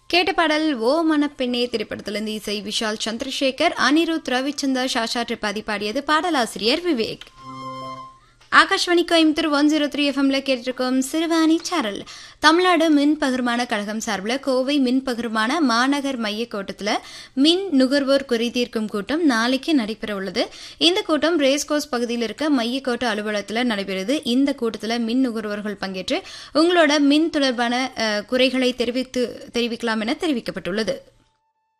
கேட்ட பாடல் ஓ மனப்பெண்ணே திரைப்படத்திலிருந்து இசை விஷால் சந்திரசேகர் அனிருத் ரவிச்சந்தர் ஷாஷா திரிபாதி பாடியது பாடலாசிரியர் Vivek Akashvani Coimbatore one zero three எஃப்எம்ல கேட்டிருக்கோம் சிறுவாணி சாரல் தமிழ்நாடு மின் பகிர்மான கழகம் சார்பில் கோவை மின் பகிர்மான மாநகர் மைய கூட்டத்தில் மின் நுகர்வோர் குறைதீர்க்கும் கூட்டம் நாளைக்கு நடைபெற உள்ளது இந்த கூட்டம் ரேஸ்கோஸ் பகுதியில் இருக்க மையக்கோட்ட அலுவலகத்தில் நடைபெறுது இந்த கூட்டத்தில் மின் நுகர்வோர்கள் பங்கேற்று உங்களோட மின் தொடர்பான அஹ், குறைகளை தெரிவித்து தெரிவிக்கலாம் என தெரிவிக்கப்பட்டுள்ளது